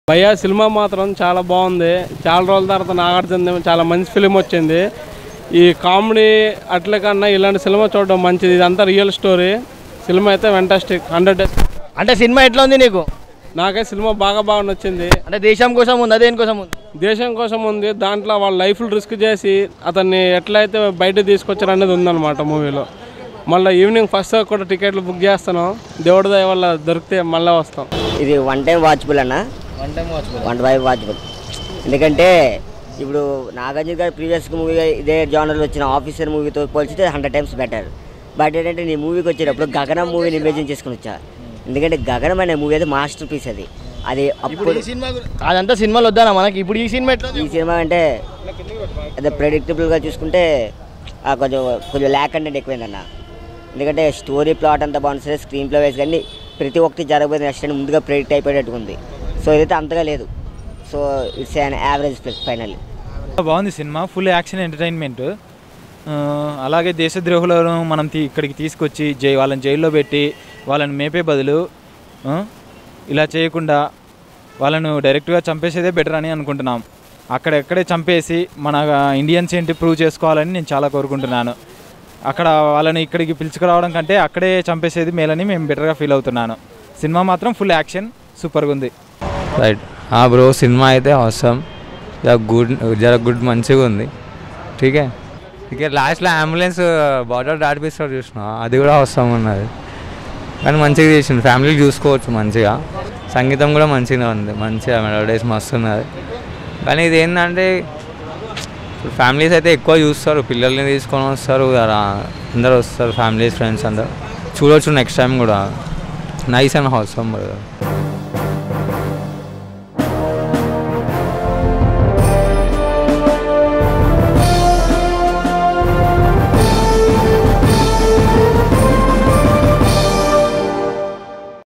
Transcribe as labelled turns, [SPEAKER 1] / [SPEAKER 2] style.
[SPEAKER 1] భయ్యా సినిమా మాత్రం చాలా బాగుంది చాలా రోజుల తర్వాత నాగార్జున చాలా మంచి ఫిలిం వచ్చింది ఈ కామెడీ అట్ల కన్నా ఇలాంటి సినిమా చూడడం మంచిది ఇదంతా రియల్ స్టోరీ సినిమా అయితే వెంటాస్టిక్ హండ్రెడ్ డేస్
[SPEAKER 2] అంటే సినిమా ఎట్లా ఉంది నీకు
[SPEAKER 1] నాకే సినిమా బాగా బాగా నచ్చింది
[SPEAKER 2] అంటే దేశం కోసం ఉందా దేనికోసం ఉంది
[SPEAKER 1] దేశం కోసం ఉంది దాంట్లో వాళ్ళ లైఫ్లు రిస్క్ చేసి అతన్ని ఎట్లయితే బయట తీసుకొచ్చారు అనేది ఉందన్నమాట మూవీలో మళ్ళీ ఈవినింగ్ ఫస్ట్ షో కూడా టికెట్లు బుక్ చేస్తాను దేవుడి దయ వల్ల దొరికితే మళ్ళీ వస్తాం
[SPEAKER 3] ఇది వన్ టైం వాచబుల్ అన్న
[SPEAKER 2] one time watch
[SPEAKER 3] one time watchable ఎందుకంటే ఇప్పుడు నాగార్జున గారి ప్రీవియస్ మూవీ ఇదే జానర్లో వచ్చిన ఆఫీసర్ మూవీతో పోల్చితే హండ్రెడ్ టైమ్స్ బెటర్ బట్ ఏంటంటే నీ మూవీకి వచ్చేటప్పుడు గగనం మూవీని ఇమేజిన్ చేసుకుని వచ్చా ఎందుకంటే గగనం అనే మూవీ అయితే మాస్టర్ పీస్ అది అది అప్పుడు
[SPEAKER 2] ఈ సినిమా అదంతా సినిమాలు వద్దానా మనకి ఇప్పుడు ఈ సినిమా ఎట్లా
[SPEAKER 3] ఈ సినిమా అంటే అదే ప్రెడిక్టబుల్గా చూసుకుంటే ఆ, కొంచెం కొంచెం ల్యాక్ కంటెంట్ ఎక్కువైందన్న ఎందుకంటే స్టోరీ ప్లాట్ అంతా బాగుంది సరే స్క్రీన్ ప్లే వైజ్ కానీ ప్రతి ఒక్కటి జరగబోయే నెక్స్ట్ అని ముందుగా ప్రెడిక్ట్ అయిపోయేటట్టుగా ఉంది సో ఇదైతే అంతగా లేదు so it's an average plus final
[SPEAKER 4] బాగుంది సినిమా ఫుల్ యాక్షన్ ఎంటర్టైన్మెంట్ ఆ, అలాగే దేశద్రోహులను మనం తీ ఇక్కడికి తీసుకొచ్చి జై వాళ్ళని జైల్లో పెట్టి వాళ్ళని మేపే బదులు ఆ, ఇలా చేయకుండా వాళ్ళను డైరెక్ట్గా చంపేసేదే బెటర్ అని అనుకుంటున్నాం అక్కడెక్కడే చంపేసి మన ఇండియన్స్ ఏంటి ప్రూవ్ చేసుకోవాలని నేను చాలా కోరుకుంటున్నాను అక్కడ వాళ్ళని ఇక్కడికి పిలుచుకురావడం కంటే అక్కడే చంపేసేది మేలని మేము బెటర్గా ఫీల్ అవుతున్నాను సినిమా మాత్రం ఫుల్ యాక్షన్ సూపర్గా ఉంది
[SPEAKER 5] రైట్ బ్రో సినిమా అయితే అవసరం జర గుడ్ జర గుడ్ మంచిగా ఉంది ఠీకే ఇక లాస్ట్లో అంబులెన్స్ బార్డర్ దాటిపిస్తారు చూసిన అది కూడా అవసరం ఉన్నది కానీ మంచిగా చేసింది ఫ్యామిలీ చూసుకోవచ్చు మంచిగా సంగీతం కూడా మంచిగా ఉంది మంచిగా మెలోడీస్ మస్తు ఉన్నది కానీ ఇది ఏంటంటే ఇప్పుడు ఫ్యామిలీస్ అయితే ఎక్కువ చూస్తారు పిల్లల్ని తీసుకొని వస్తారు కదా అందరు వస్తారు ఫ్యామిలీస్ ఫ్రెండ్స్ అందరు చూడవచ్చు నెక్స్ట్ టైం కూడా నైస్ అండ్ అవసరం